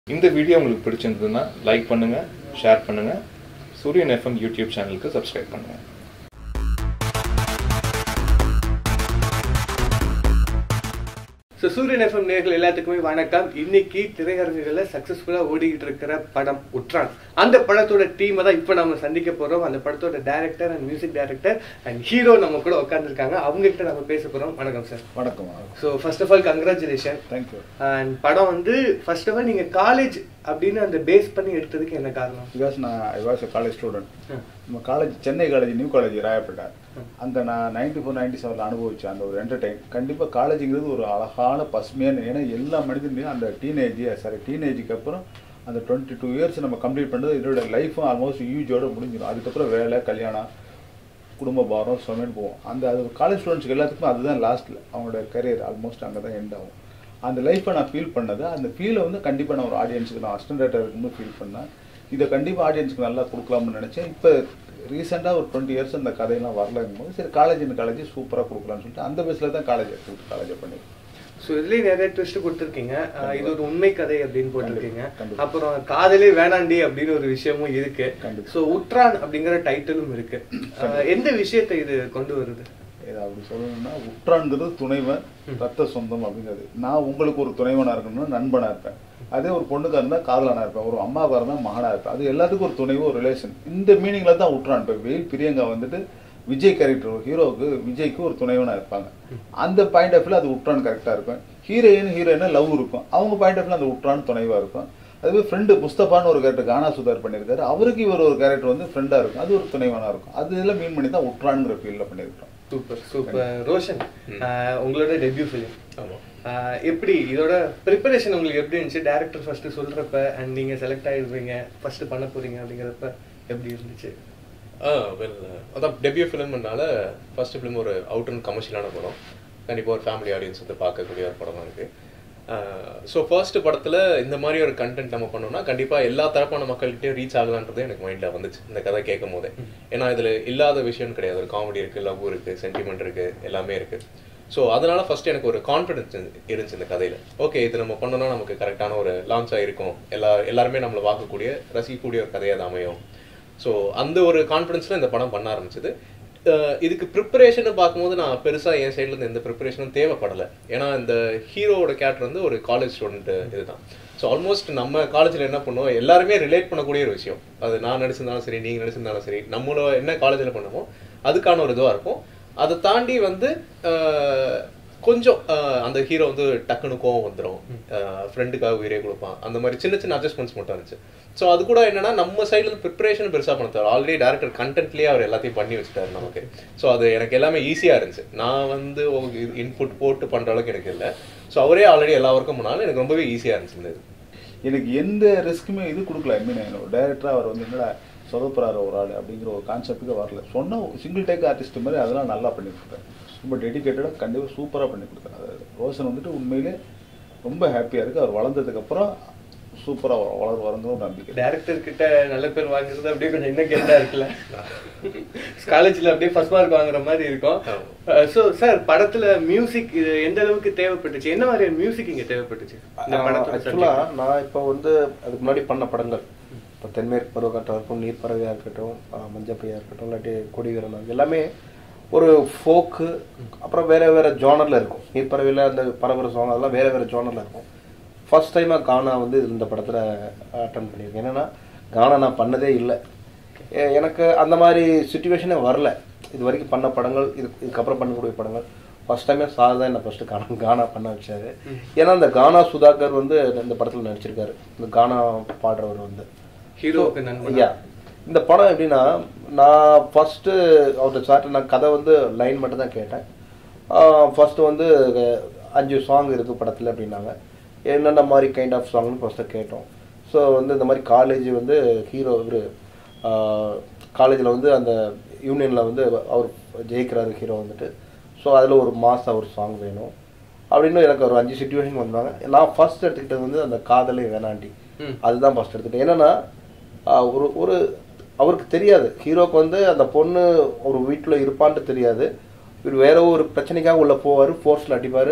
இந்த வீடியோ உங்களுக்கு பிடிச்சிருந்ததுன்னா லைக் பண்ணுங்க ஷேர் பண்ணுங்க சூரியன் எஃப்எம் யூடியூப் சேனலுக்கு சப்ஸ்கிரைப் பண்ணுங்க ஸோ சூரியன் எஃப்எம் நேர்கள் எல்லாத்துக்குமே வணக்கம் இன்னைக்கு திரையரங்குகளில் சக்ஸஸ்ஃபுல்லாக ஓடிக்கிட்டு இருக்கிற படம் உற்றான் அந்த படத்தோட டீமை தான் இப்போ நம்ம சந்திக்க போகிறோம் அந்த படத்தோட director and music director and hero நம்ம கூட உட்காந்துருக்காங்க அவங்க கிட்ட நம்ம பேச போகிறோம் வணக்கம் சார் வணக்கம் so first of all congratulation thank you and படம் வந்து ஃபர்ஸ்ட் ஆஃப் ஆல் நீங்கள் காலேஜ் அப்படின்னு அந்த பேஸ் பண்ணி எடுத்ததுக்கு என்ன காரணம் பிகாஸ் நான் ஐ வாஸ் காலேஜ் ஸ்டூடெண்ட் ம். நம்ம college Chennai college new college Royapettah அங்கே நான் நைன்டி ஃபோர் நைன்டி செவனில் அனுபவிச்சேன் அந்த ஒரு என்டர்டைன் கண்டிப்பாக காலேஜுங்கிறது ஒரு அழகான பசுமையான ஏன்னா எல்லா மனிதனையும் அந்த டீனேஜ் சாரி டீனேஜுக்கு அப்புறம் அந்த டுவெண்ட்டி டூ இயர்ஸ் நம்ம கம்ப்ளீட் பண்ணுறது இதோட லைஃபும் ஆல்மோஸ்ட் யூஜோட முடிஞ்சிடும் அதுக்கப்புறம் வேலை கல்யாணம் குடும்ப பாரம் சுமைன்னு போவோம் அந்த அது காலேஜ் ஸ்டூடெண்ட்ஸ்க்கு எல்லாத்துக்கும் அதுதான் லாஸ்ட்டில் அவங்களோட கரியர் ஆல்மோஸ்ட் அங்கே தான் எண்ட் ஆகும் அந்த லைஃப்பை நான் ஃபீல் பண்ணது அந்த ஃபீலை வந்து கண்டிப்பாக நான் ஒரு ஆடியன்ஸுக்கு நான் அசிஸ்டன்ட் டேரக்டர் இருக்கும்போது ஃபீல் பண்ணேன் இதை கண்டிப்பாக ஆடியன்ஸுக்கு நல்லா கொடுக்கலாம்னு நினச்சேன் இப்போ ரீசெண்டாக ஒரு டுவெண்ட்டி இயர்ஸ் அந்த கதையெல்லாம் வரலங்கும் போது சரி காலேஜ் இந்த காலேஜ் சூப்பராக கொடுக்கலாம்னு சொல்லிட்டு அந்த பேஸில் தான் காலேஜ் எடுத்து காலேஜை பண்ணியிருக்கேன் ஸோ இதுலயும் நிறைய ட்விஸ்ட் கொடுத்துருக்கீங்க அஹ் இது ஒரு உண்மை கதை அப்படின்னு போட்டிருக்கீங்க கண்டிப்பா. அப்புறம் காதலே வேணாண்டி அப்படின்னு ஒரு விஷயமும் இருக்கு கண்டிப்பா. ஸோ உற்றான் அப்படிங்கிற டைட்டிலும் இருக்கு அஹ் எந்த விஷயத்தை இது கொண்டு வருது இதை அப்படி சொல்லணும்னா உற்றான்கிறது துணைவன் ரத்த சொந்தம் அப்படிங்கிறது நான் உங்களுக்கு ஒரு துணைவனாக இருக்கணும்னா நண்பனாக இருப்பேன் அதே ஒரு பொண்ணுக்காக இருந்தால் காதலனாக இருப்பேன் ஒரு அம்மாவாக இருந்தால் மகனாக இருப்பேன் அது எல்லாத்துக்கும் ஒரு துணைவோ ஒரு ரிலேஷன் இந்த மீனிங்கில் தான் உற்றான் இப்போ வெயில் பிரியங்கா வந்துட்டு விஜய் கேரக்டர் ஹீரோவுக்கு விஜய்க்கு ஒரு துணைவனாக இருப்பாங்க அந்த பாயிண்ட் ஆஃப் அது உற்றான் கரெக்டாக இருக்கும் ஹீரோயின் ஹீரோயினா லவ் இருக்கும் அவங்க பாயிண்ட் ஆஃப் அந்த உற்றான் துணைவாக இருக்கும் அதுவே ஃப்ரெண்டு முஸ்தபான்னு ஒரு கேரக்டர் கானா சுதார் பண்ணியிருக்காரு அவருக்கு இவர் ஒரு கேரக்டர் வந்து ஃப்ரெண்டாக இருக்கும் அது ஒரு துணைவனாக இருக்கும் அது இதெல்லாம் மீன் பண்ணி தான் உற்றான்ங்கிற ஃபீல்டில் பண்ணியிருக்கோம் சூப்பர் சூப்பர் ரோஷன் அஹ் உங்களோட டெபியூ ஃபிலிம் ஆமா எப்படி இதோட ப்ரிப்பரேஷன் உங்களுக்கு எப்படி இருந்துச்சு டேரக்டர் ஃபர்ஸ்ட் சொல்றப்ப அண்ட் நீங்க செலக்ட் ஆயிடுவீங்க ஃபர்ஸ்ட் பண்ண போறீங்க அப்படிங்கிறப்ப எப்படி இருந்துச்சு ஆ வெல் அதான் டெபியூ ஃபிலிம்னால ஃபர்ஸ்ட் ஃபிலிம் ஒரு அவுட் அண்ட் கமர்ஷியலான படம் கண்டிப்பாக ஒரு ஃபேமிலி ஆடியன்ஸ் வந்து பார்க்கக்கூடிய ஒரு படமாக இருக்குது ஸோ ஃபர்ஸ்ட் படத்தில் இந்த மாதிரி ஒரு கண்டென்ட் நம்ம பண்ணோம்னா கண்டிப்பாக எல்லா தரப்பான மக்கள்கிட்டயும் ரீச் ஆகலான்றது எனக்கு மைண்டில் வந்துச்சு இந்த கதை கேட்கும் போதே ஏன்னா இதில் இல்லாத விஷயம் கிடையாது ஒரு காமெடி இருக்குது லவ் இருக்குது சென்டிமெண்ட் இருக்குது எல்லாமே இருக்குது ஸோ அதனால ஃபர்ஸ்ட் எனக்கு ஒரு கான்ஃபிடன்ஸ் இருந்துச்சு இந்த கதையில் ஓகே இது நம்ம பண்ணோம்னா நமக்கு கரெக்டான ஒரு லான்ச் ஆகிருக்கும் எல்லா எல்லாருமே நம்மளை பார்க்கக்கூடிய ரசிக்கக்கூடிய ஒரு கதையாக அது அமையும் ஸோ அந்த ஒரு கான்ஃபிடன்ஸில் இந்த படம் பண்ண ஆரம்பிச்சது அஹ் இதுக்கு ப்ரிப்பரேஷன் பார்க்கும்போது நான் பெருசாக என் சைடுல இருந்து எந்த ப்ரிப்பரேஷனும் தேவைப்படலை ஏன்னா இந்த ஹீரோவோட கேரக்டர் வந்து ஒரு காலேஜ் ஸ்டூடெண்ட் இதுதான் ஸோ ஆல்மோஸ்ட் நம்ம காலேஜில் என்ன பண்ணுவோம் எல்லாருமே ரிலேட் பண்ணக்கூடிய ஒரு விஷயம் அது நான் நடிச்சிருந்தாலும் சரி நீங்கள் நடிச்சிருந்தாலும் சரி நம்மளோட என்ன காலேஜில் பண்ணுமோ அதுக்கான ஒரு இதுவாக இருக்கும் அதை தாண்டி வந்து அஹ், கொஞ்சம் அஹ், அந்த ஹீரோ வந்து டக்குனு கோவம் வந்துடும் ஃப்ரெண்டுக்காக உயிரே கொடுப்பான் அந்த மாதிரி சின்ன சின்ன அட்ஜஸ்ட்மெண்ட்ஸ் மட்டும் இருந்துச்சு ஸோ அது கூட என்னன்னா நம்ம சைடுல இருந்து ப்ரிப்பரேஷன் பெருசாக பண்ண தேவை ஆல்ரெடி டேரக்டர் கண்டென்ட்லேயே அவர் எல்லாத்தையும் பண்ணி வச்சுட்டாரு நமக்கு ஸோ அது எனக்கு எல்லாமே ஈஸியாக இருந்துச்சு நான் வந்து இன்புட் போட்டு பண்ணுற அளவுக்கு எனக்கு இல்லை ஸோ அவரே ஆல்ரெடி எல்லா ஒர்க்கும் பண்ணாலும் எனக்கு ரொம்பவே ஈஸியாக இருந்துச்சு இந்த இது எனக்கு எந்த ரிஸ்க்குமே இது கொடுக்கல ஐ மீன் என்னோட டேரக்டராக அவர் வந்து என்னடா சொதப்புறாரு ஒரு ஆள் அப்படிங்கிற ஒரு கான்செப்ட்டுக்கு வரல சொன்ன சிங்கிள் டேக் ஆர்டிஸ்ட் மாதிரி அதெல்லாம் நல்லா பண்ணி கொடுத்தேன் ரொம்ப டெடிக்கேட்டடாக கண்டிப்பாக சூப்பராக பண்ணி கொடுத்தேன் அது ரோஷன் வந்துட்டு உண்மையிலே ரொம்ப ஹாப்பியாக இருக்குது அவர் வளர்ந்ததுக்கப்புறம் சூப்பராக வளருவாருங்கிற ஒரு நம்பிக்கை டேரக்டர் கிட்ட நல்ல பேர் வாங்குறது அப்படியே கொஞ்சம் இன்னும் கேட்டா இருக்குல்ல காலேஜ்ல அப்படியே ஃபர்ஸ்ட் மார்க் வாங்குற மாதிரி இருக்கும் சோ சார் படத்துல மியூசிக் இது எந்த அளவுக்கு தேவைப்பட்டுச்சு என்ன மாதிரியான மியூசிக் இங்க தேவைப்பட்டுச்சு இந்த படத்தோட ஆக்சுவலா நான் இப்போ வந்து அதுக்கு முன்னாடி பண்ண படங்கள் இப்போ தென்மேற்கு பருவக்காட்டாக இருக்கட்டும் நீர் பறவையாக இருக்கட்டும் ஆஹ் மஞ்சப்பையாக இருக்கட்டும் இல்லாட்டி கொடி வீரன் எல்லாமே ஒரு ஃபோக்கு அப்புறம் வேற வேற ஜானரில் இருக்கும் நீர் பறவையில் அந்த பரபர சாங் அதெல்லாம் வேற வேற ஜானரில் இருக்கும் ஃபர்ஸ்ட் டைமாக கானா வந்து இந்த படத்தில் அட்டன் பண்ணியிருக்கேன் என்னன்னா கானா நான் பண்ணதே இல்லை எ- எனக்கு அந்த மாதிரி சுச்சுவேஷனே வரல இது வரைக்கும் பண்ண படங்கள் இது இதுக்கப்புறம் பண்ணக்கூடிய படங்கள் ஃபர்ஸ்ட் டைமே சார் தான் என்னை ஃபர்ஸ்ட் கானா கானா பண்ண வச்சாரு ஏன்னா இந்த கானா சுதாகர் வந்து இந்த படத்தில் நடிச்சிருக்காரு இந்த கானா பாடுறவர் வந்து ஹீரோவுக்கு நண்பன் ஐயா இந்த படம் எப்படின்னா நான் ஃபர்ஸ்ட்டு அவர்கிட்ட சார்ட்டு நான் கதை வந்து லைன் மட்டும் தான் கேட்டேன் ஃபர்ஸ்ட் வந்து அஹ், அஞ்சு சாங் இருக்கு படத்தில் அப்படின்னாங்க என்னென்ன மாதிரி கைண்ட் ஆஃப் சாங்னு ஃபர்ஸ்ட்டு கேட்டோம் ஸோ வந்து இந்த மாதிரி காலேஜ் வந்து ஹீரோ இவர் காலேஜில் வந்து அந்த யூனியனில் வந்து அவர் ஜெயிக்கிறாரு ஹீரோ வந்துட்டு ஸோ அதில் ஒரு மாதம் ஒரு சாங் வேணும் அப்படின்னு எனக்கு ஒரு அஞ்சு சுச்சுவேஷன் வந்தாங்க நான் ஃபர்ஸ்ட் எடுத்துக்கிட்டது வந்து அந்த காதலே வேணாண்டி ம். அதுதான் ஃபர்ஸ்ட் எடுத்துக்கிட்டேன் என்னன்னா ஆஹ் ஒரு ஒரு அவருக்கு தெரியாது ஹீரோக்கு வந்து அந்த பொண்ணு ஒரு வீட்டில் இருப்பான்ட்டு தெரியாது இவர் வேற ஒரு பிரச்சனைக்காக உள்ள போவார் ஃபோர்ஸில் அடிப்பார்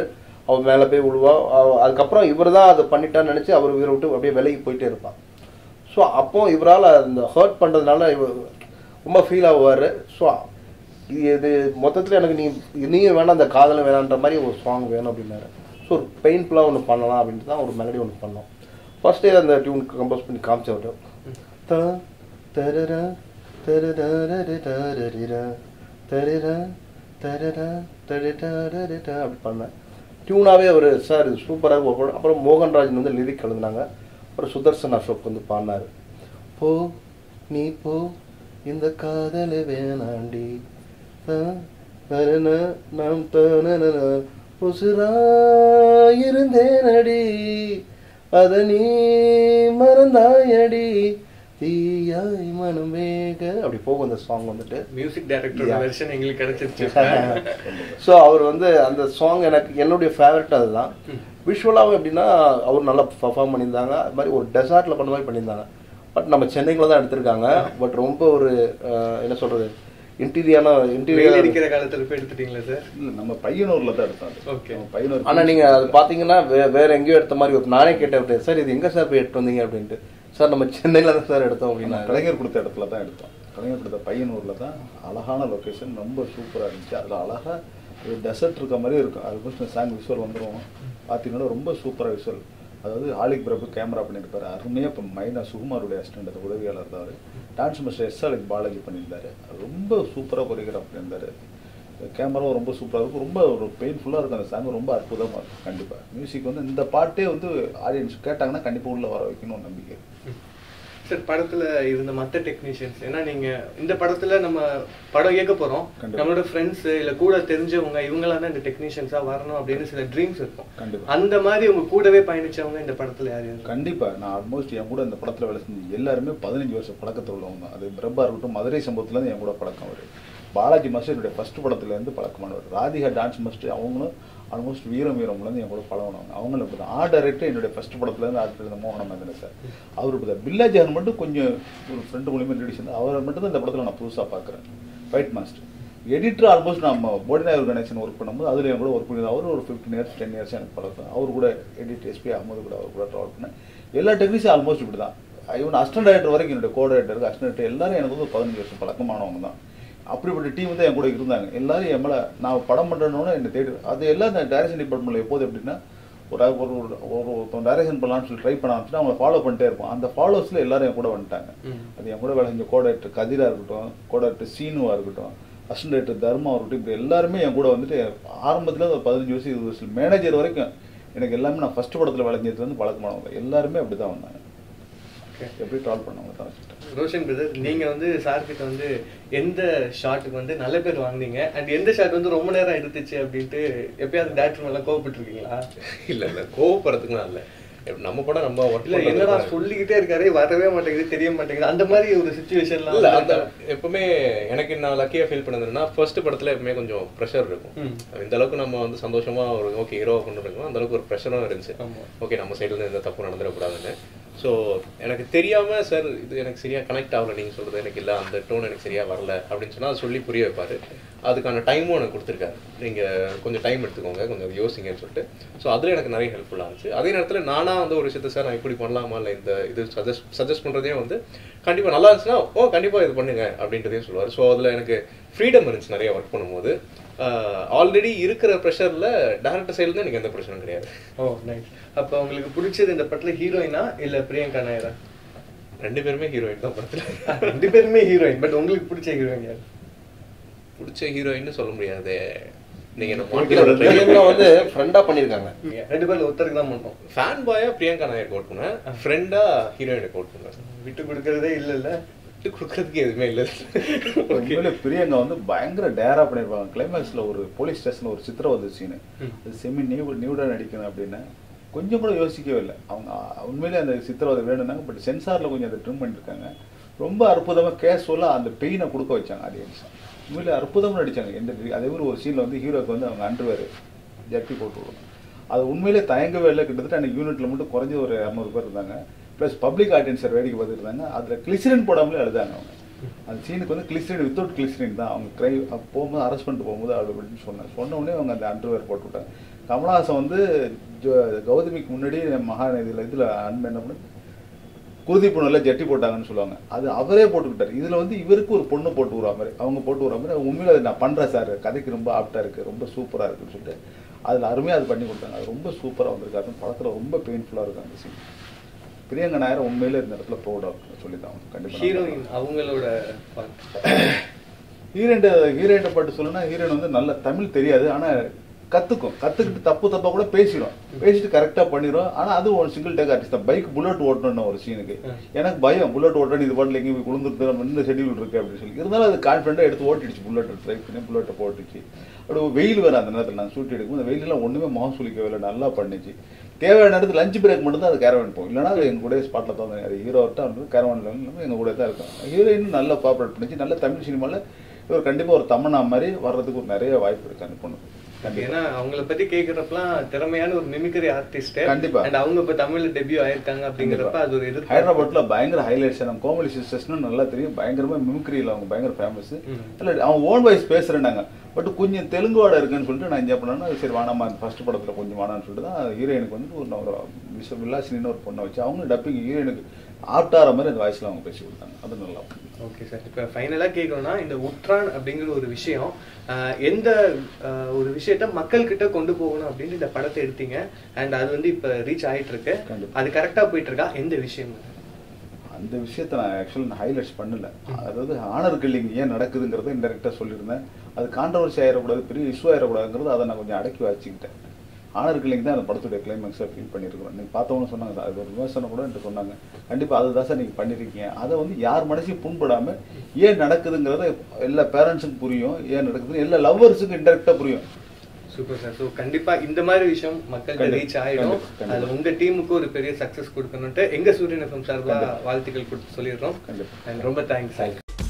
அவள் மேலே போய் விழுவா அவ- அதுக்கப்புறம் இவர் தான் அதை பண்ணிட்டான்னு நினச்சி அவர் இவரை விட்டு அப்படியே விலகி போயிட்டே இருப்பான் ஸோ அப்போ இவரால் அந்த ஹர்ட் பண்ணுறதுனால இவர் ரொம்ப ஃபீல் ஆகுவார் ஸோ இது மொத்தத்தில் எனக்கு நீ நீயும் வேணாம் அந்த காதலும் வேணான்ற மாதிரி ஒரு சாங் வேணும் அப்படின்னாரு ஸோ ஒரு பெயின்ஃபுல்லாக ஒன்று பண்ணலாம் அப்படின்ட்டு தான் ஒரு மெலடி ஒன்று பண்ணோம் ஃபர்ஸ்ட் டே அந்த டியூன் கம்போஸ் பண்ணி காமிச்சவர் த தரர தரரரரரரரர, தரர தரர தரரரரரர அப்படி பண்ணேன் டியூனாகவே அவர் சார் இது சூப்பராக ஒரு அப்புறம் மோகன்ராஜன் வந்து லிரிக் எழுதுனாங்க அப்புறம் சுதர்சன் அசோக் வந்து பாடினார் போ நீ போ இந்த காதல் வேணாண்டி த- தரன நாம் தனன உசுராயிருந்தேனடி அத நீ மறந்தாயடி தீயாய் மனம் வேக அப்படி போகும் அந்த சாங் வந்துட்டு மியூசிக் டைரக்டரோட Yeah. வெர்ஷன் எங்களுக்கு கிடைச்சிருச்சு ஸோ அவர் வந்து அந்த சாங் எனக்கு என்னுடைய ஃபேவரட் அதுதான் விஷுவலாகவும் எப்படின்னா அவர் நல்லா பர்ஃபார்ம் பண்ணியிருந்தாங்க அது மாதிரி ஒரு டெசார்ட்டில் பண்ண மாதிரி பண்ணியிருந்தாங்க பட் நம்ம சென்னைக்குள்ள தான் எடுத்திருக்காங்க பட் ரொம்ப ஒரு அஹ், என்ன சொல்றது இன்டீரியான வெயில் இன்டீரியர் அடிக்கிற காலத்துல போய் எடுத்துட்டீங்களா சார் இல்ல நம்ம பையனூர்ல தான் எடுத்தோம் அது. Okay. நம்ம பையனூர் ஆனா நீங்க அது பாத்தீங்கன்னா வே- வேற எங்கேயோ எடுத்த மாதிரி ஒரு நானே கேட்டேன் சார் இது எங்க சார் போய் எடுத்து வந்தீங்க அப்படின்ட்டு சார் நம்ம சென்னையில தான் சார் எடுத்தோம் அப்படின்னா கலைஞர் கொடுத்த இடத்துல தான் எடுத்தோம் கலைஞர் கொடுத்த பையனூர்ல தான் அழகான லொகேஷன் ரொம்ப சூப்பரா இருந்துச்சு அதுல அழகா ஒரு டெசர்ட் இருக்க மாதிரி இருக்கும் அது கொஞ்சம் சாங் விஷுவல் வந்துரும் பார்த்தீங்கன்னா ரொம்ப சூப்பரா விஷுவல் அதாவது ஆலிக் பிரபு கேமரா பண்ணியிருப்பாரு அருமையாக இப்போ மைனா சுகுமாருடைய அசிஸ்டன்ட் அது உதவியாளர் இருந்தார் டான்ஸ் மாஸ்டர் எஸ் அலிக் பாலாஜி பண்ணியிருந்தாரு ரொம்ப சூப்பராக கொரியோகிராஃப் பண்ணியிருந்தாரு கேமராவும் ரொம்ப சூப்பராக இருக்கும் ரொம்ப ஒரு பெயின்ஃபுல்லாக இருக்கும் அந்த சாங் ரொம்ப அற்புதமாக இருக்கும் கண்டிப்பாக மியூசிக் வந்து இந்த பாட்டே வந்து ஆடியன்ஸ் கேட்டாங்கன்னா கண்டிப்பாக உள்ளே வர வைக்கணும்னு நம்பிக்கை இருக்கு. சார் படத்துல இருந்த மத்த டெக்னீஷியன்ஸ் ஏன்னா நீங்க இந்த படத்துல நம்ம படம் இயக்க போறோம் கண்டிப்பா. நம்மளோட ஃப்ரெண்ட்ஸ் இல்ல கூட தெரிஞ்சவங்க இவங்களாம் தான் இந்த டெக்னீஷியன்ஸா வரணும் அப்படின்னு சில ட்ரீம்ஸ் இருக்கும் கண்டிப்பா. அந்த மாதிரி உங்க கூடவே பயணிச்சவங்க இந்த படத்துல யார் யாரு கண்டிப்பா நான் ஆல்மோஸ்ட் என் கூட இந்த படத்துல வேலை செஞ்சு எல்லாருமே பதினஞ்சு வருஷம் பழக்கத்தில் உள்ளவங்க தான் அது பிரபா இருக்கட்டும் மதுரை சம்பவத்துல இருந்து என் கூட பழக்கம் அவர் பாலாஜி மாஸ்டர் என்னுடைய ஃபர்ஸ்ட் படத்துல இருந்து பழக்கமானவர் ராதிகா டான்ஸ் மாஸ்டர் அவங்களும் ஆல்மோஸ்ட் வீரம் வீரம்ல இருந்து என் கூட பழகினவங்க அவங்களும் இப்படி தான் ஆர்ட் டைரக்டர் என்னுடைய ஃபர்ஸ்ட் படத்துல இருந்து ஆர்ட் இருந்த மோகன மந்திர சார் அவர் இப்படி தான் பில்லா ஜான் மட்டும் கொஞ்சம் ஒரு ஃப்ரெண்டு மூலியமா இன்ட்ரடியூஸ் அவரை மட்டும் தான் இந்த படத்துல நான் புதுசா பார்க்குறேன் ஃபைட் மாஸ்டர் எடிட்டர் ஆல்மோஸ்ட் நம்ம போடிநாயர் கணேசன் ஒர்க் பண்ணும்போது அதில் என் கூட ஒர்க் பண்ணி அவர் ஒரு ஃபிஃப்டின் இயர்ஸ் டென் இயர்ஸ் எனக்கு பழக்கம் அவர் கூட எடிட் எஸ்பி அகமது கூட அவர் கூட ட்ராவல் பண்ணேன் எல்லா டெக்னீஷியும் ஆல்மோஸ்ட் இப்படி தான் இவன் அசிஸ்டன்ட் டைரக்டர் வரைக்கும் என்னுடைய கோ டைரக்டர் அசிஸ்டன்ட் டைரக்டர் எல்லாரும் எனக்கு வந்து ஒரு பதினஞ்சு வருஷம் பழக்கமானவங்க தான் அப்படிப்பட்ட டீம் வந்து என் கூட இருந்தாங்க எல்லாரும் என் மேலே நான் படம் பண்ணுறேன்னு என்னை தேடி அது எல்லாம் இந்த டைரக்ஷன் டிபார்ட்மெண்ட்டில் எப்போது எப்படின்னா ஒரு ஒரு ஒரு ஒரு ஒருத்தன் டைரக்ஷன் பண்ணலாம்னு சொல்லி ட்ரை பண்ண ஆரம்பிச்சுட்டு அவங்க ஃபாலோ பண்ணிட்டே இருப்போம் அந்த ஃபாலோவர்ஸில் எல்லாரும் என் கூட வந்துட்டாங்க அது என் கூட வேலை செஞ்ச கோடைரக்டர் கதிரா இருக்கட்டும் கோடைரக்டர் சீனுவா இருக்கட்டும் அசிஸ்டன்ட் டைரக்டர் தர்மா இருக்கட்டும் இப்படி எல்லாருமே என் கூட வந்துட்டு ஆரம்பத்துல ஒரு பதினஞ்சு வருஷம் இருபது வருஷம் மேனேஜர் வரைக்கும் எனக்கு எல்லாமே நான் ஃபர்ஸ்ட் படத்தில் வேலை செஞ்சது வந்து பழக்கமானவங்க எல்லாருமே அப்படி தான் வந்தாங்க எப்படி ட்ராவல் பண்ணவங்க தான் வச்சுட்டேன் ரோஷன் பிரதர் நீங்க வந்து சார் கிட்ட வந்து எந்த ஷாட்டுக்கு வந்து நல்ல பேர் வாங்குனீங்க அண்ட் எந்த ஷாட் வந்து ரொம்ப நேரம் எடுத்துச்சு அப்படின்ட்டு எப்பயாவது டேரக்டர் மேல கோவப்பட்டிருக்கீங்களா இல்ல இல்ல கோவப்படுறதுக்குலாம் இல்ல எப்ப நம்ம படம் நம்ம ஒர்க் இல்ல என்னடா சொல்லிக்கிட்டே இருக்காரு வரவே மாட்டேங்குது தெரிய மாட்டேங்குது அந்த மாதிரி ஒரு சுச்சுவேஷன்லாம் இல்ல அந்த எப்பவுமே எனக்கு நான் லக்கியா ஃபீல் பண்ணதுன்னா ஃபர்ஸ்ட் படத்துல எப்பவுமே கொஞ்சம் ப்ரெஷர் இருக்கும் ம். இந்த அளவுக்கு நம்ம வந்து சந்தோஷமா ஒரு ஓகே ஹீரோவை கொண்டு இருக்கோம் அந்த அளவுக்கு ஒரு ப்ரெஷரும் இருந்துச்சு ஆமா. ஓகே நம்ம சைடுல இருந்து எந்த தப்பு நடந்துடக்கூடாதுன்னு ஸோ எனக்கு தெரியாம சார் இது எனக்கு சரியா கனெக்ட் ஆகல நீங்க சொல்றது எனக்கு இல்ல அந்த டோன் எனக்கு சரியா வரல அப்படின்னு சொன்னா அது சொல்லி புரிய வைப்பாரு அதுக்கான டைமும் எனக்கு கொடுத்துருக்காரு நீங்க கொஞ்சம் டைம் எடுத்துக்கோங்க கொஞ்சம் யோசிங்கன்னு சொல்லிட்டு ஸோ அதுல எனக்கு நிறைய ஹெல்ப்ஃபுல்லாக இருந்துச்சு அதே நேரத்துல நானா வந்து ஒரு விஷயத்த சார் நான் இப்படி பண்ணலாமா இல்லை இந்த இது சஜஸ்ட் சஜஸ்ட் பண்றதே வந்து கண்டிப்பா நல்லா இருந்துச்சுன்னா ஓ கண்டிப்பா இது பண்ணுங்க அப்படின்றதையும் சொல்லுவார் ஸோ அதுல எனக்கு ஃப்ரீடம் இருந்துச்சு நிறைய ஒர்க் பண்ணும்போது ஆல்ரெடி இருக்கிற ப்ரெஷர்ல டேரக்டர் சைடுல எனக்கு எந்த ப்ரெஷரும் கிடையாது ஓ நைஸ் அப்ப உங்களுக்கு பிடிச்சது இந்த படத்துல ஹீரோயினா இல்ல பிரியங்கா நாயரா ரெண்டு பேருமே ஹீரோயின் தான் படத்துல ரெண்டு பேருமே ஹீரோயின் பட் உங்களுக்கு பிடிச்ச ஹீரோயின் யார் பிடிச்ச ஹீரோயின்னு சொல்ல முடியாது நீங்க என்ன ரெண்டு பேரும் வந்து ஃப்ரெண்டா பண்ணியிருக்காங்க ரெண்டு பேர்ல ஒருத்தருக்கு தான் பண்ணோம் ஃபேன் பாயா பிரியங்கா நாயர் கோட் பண்ணேன் ஃப்ரெண்டா ஹீரோயினை கோட் பண்ணேன் விட்டு கொடுக்கறதே இல்லல்ல விட்டு கொடுக்கறதுக்கு எதுவுமே இல்லை உண்மையிலே பிரியங்கா வந்து பயங்கர டேரா பண்ணிருப்பாங்க கிளைமேக்ஸ்ல ஒரு போலீஸ் ஸ்டேஷன்ல ஒரு சித்திரவதை சீனு அது செமி நியூ நியூடா நடிக்கணும் அப்படின்னு கொஞ்சம் கூட யோசிக்கவே இல்லை அவங்க அஹ், உண்மையிலே அந்த சித்திரவதை வேணும்னாங்க பட் சென்சார்ல கொஞ்சம் அதை ட்ரிம் பண்ணிருக்காங்க ரொம்ப அற்புதமா கேஷுவலா அந்த பெயினை கொடுக்க வச்சாங்க ஆடியன்ஸ் உண்மையிலே அற்புதமா நடிச்சாங்க எந்த அதே மாதிரி ஒரு சீன்ல வந்து ஹீரோக்கு வந்து அவங்க அண்டர்வேர் ஜட்டி போட்டு விடுவாங்க அது உண்மையிலே தயங்கவே இல்லை கிட்டத்தட்ட அந்த யூனிட்ல மட்டும் குறைஞ்ச ஒரு இரநூறு பேர் இருந்தாங்க ப்ளஸ் பப்ளிக் ஆடியன்ஸர் வேடிக்கை பார்த்துட்டு இருந்தாங்க அதில் கிளிசரின் போடாமலே எழுதாங்க அவங்க அந்த சீனுக்கு வந்து கிளிசரின் வித்தவுட் கிளிசரின் தான் அவங்க கிரை போகும்போது அரெஸ்ட் பண்ணிட்டு போகும்போது அப்படி அப்படின்னு சொன்னேன் சொன்ன உடனே அவங்க அந்த அண்டர்வேர் போட்டு விட்டாங்க கமலஹாசன் வந்து ஜோ- கௌதமிக்கு முன்னாடி மகாநதியில் இதில் அன்பு என்ன பண்ணு குருதி பொண்ணுல ஜட்டி போட்டாங்கன்னு சொல்லுவாங்க அது அவரே போட்டுக்கிட்டாரு இதுல வந்து இவருக்கு ஒரு பொண்ணு போட்டு விடுற மாதிரி அவங்க போட்டு விடுற மாதிரி உண்மையில அதை நான் பண்றேன் சார் கதைக்கு ரொம்ப ஆப்டா இருக்கு ரொம்ப சூப்பரா இருக்குன்னு சொல்லிட்டு அதுல அருமையா அது பண்ணி கொடுத்தாங்க அது ரொம்ப சூப்பரா வந்திருக்காரு படத்துல ரொம்ப பெயின்ஃபுல்லா இருக்கு அந்த சீன் பிரியங்க நாயர் உண்மையில இந்த இடத்துல ப்ரௌடா சொல்லிதான் கண்டிப்பா ஹீரோயின் அவங்களோட part. ஹீரோயின் ஹீரோயின் பாட்டு சொல்லணும்னா ஹீரோயின் வந்து நல்ல தமிழ் தெரியாது ஆனா கத்துக்கும் கத்துக்கிட்டு தப்பு தப்பா கூட பேசிடும் பேசிட்டு கரெக்டா பண்ணிடும் ஆனா அது ஒரு சிங்கிள் டேக் ஆர்டிஸ்ட் தான் பைக் புல்லட் ஓட்டணும் ஒரு சீனுக்கு எனக்கு பயம் புல்லட் ஓட்டணும் இது பாட்டில் எங்கேயும் விழுந்துருக்கு நம்ம இந்த ஷெடியூல் இருக்கு அப்படின்னு சொல்லி இருந்தாலும் அது கான்ஃபிடண்டா எடுத்து ஓட்டிடுச்சு புல்லட் ட்ரை பண்ணி புல்லட்டை போட்டுச்சு அப்படி வெயில் வேற அந்த நேரத்தில் நான் ஷூட் எடுக்கும் அந்த வெயிலெல்லாம் ஒண்ணுமே முகம் சுளிக்கவே இல்லை நல்லா பண்ணிச்சு தேவையான நேரத்தில் லஞ்ச் பிரேக் மட்டும் தான் அது கேரவன் போகும் இல்லைன்னா அது எங்க கூட ஸ்பாட்டில் தான் அது ஹீரோட்ட வந்து கேரவன்ல எங்க கூட தான் இருக்கும் ஹீரோயின் நல்லா கோஆப்ரேட் பண்ணிச்சு நல்ல தமிழ் சினிமாவில் இவர் கண்டிப்பா ஒரு தமன்னா மாதிரி வர்றதுக்கு ஒரு நிறைய வாய்ப்பு இருக்கு அந்த பொண்ணு கண்டிப்பா ஏன்னா அவங்கள பத்தி கேக்குறப்பலாம் திறமையான ஒரு மிமிக்ரி ஆர்டிஸ்ட் கண்டிப்பா. அண்ட் அவங்க இப்ப தமிழ்ல டெபியூ ஆயிருக்காங்க அப்படிங்கிறப்ப அது ஒரு எதிர்ப்பு ஹைதராபாத்ல பயங்கர ஹைலைட்ஸ் நம்ம கோமலி சிஸ்டர்ஸ்னு நல்லா தெரியும் பயங்கரமா மிமிக்ரியில் அவங்க பயங்கர ஃபேமஸ் இல்ல அவங்க ஓன் வாய்ஸ் பேசுறேன்னாங்க பட் கொஞ்சம் தெலுங்குவாட இருக்குன்னு சொல்லிட்டு நான் என்ன பண்ணேன்னா சரி வானாமா ஃபர்ஸ்ட் படத்துல கொஞ்சம் வானான்னு சொல்லிட்டு தான் ஹீரோயினுக்கு வந்து ஒரு நான் ஒரு விஸ்வ வில்லாசினின்னு ஒரு பொண்ணை வச்சு அவங்க டப்பிங் ஹீரோயினுக்கு ஆப்டார மாதிரி அந்த வாய்ஸ்ல அவங்க பேசி கொடுத்தாங்க அது நல்லா ஓகே சார் இப்போ ஃபைனலாக கேட்கணும்னா இந்த உத்ரான் அப்படிங்கிற ஒரு விஷயம் ஆஹ், எந்த ஆஹ், ஒரு விஷயத்த மக்கள் கிட்ட கொண்டு போகணும் அப்படின்னு இந்த படத்தை எடுத்தீங்க அண்ட் அது வந்து இப்போ ரீச் ஆயிட்டு இருக்கு கண்டிப்பா. அது கரெக்டாக போயிட்டு இருக்கா எந்த விஷயம் அந்த விஷயத்த நான் ஆக்சுவலி நான் ஹைலைட்ஸ் பண்ணல அதாவது ஆனர் கில்லிங் ஏன் நடக்குதுங்கிறத இன்டெரக்டாக சொல்லியிருந்தேன் அது கான்ட்ரவர்சி ஆயிடக்கூடாது பெரிய இஷ்யூ ஆயிடக்கூடாதுங்கிறது அதை நான் கொஞ்சம் அடக்கி வச்சுக்கிட்டேன் ஆனர் கில்லிங் தான் அந்த படத்துடைய கிளைமேக்ஸாக ஃபீல் பண்ணியிருக்கிறோம் நீங்கள் பார்த்தவங்க சொன்னாங்க அது ஒரு விமர்சனம் கூட என்கிட்ட சொன்னாங்க கண்டிப்பாக அதை தான் சார் நீங்கள் பண்ணியிருக்கீங்க அதை வந்து யார் மனசையும் புண்படாமல் ஏன் நடக்குதுங்கிறத எல்லா பேரண்ட்ஸுக்கும் புரியும் ஏன் நடக்குதுன்னு எல்லா லவ்வர்ஸுக்கும் இன்டெரக்டாக புரியும் சூப்பர் சார் ஸோ கண்டிப்பா இந்த மாதிரி விஷயம் மக்கள்கிட்ட கண்டிப்பா, ரீச் ஆயிடும் கண்டிப்பா, கண்டிப்பா. அது உங்க டீமுக்கு ஒரு பெரிய சக்சஸ் கொடுக்கணும்ட்டு எங்க சூரியன் எஃப்எம் சார்பா வாழ்த்துக்கள் கொடுத்து சொல்லிடுறோம் கண்டிப்பா. அண்ட் ரொம்ப தேங்க்ஸ்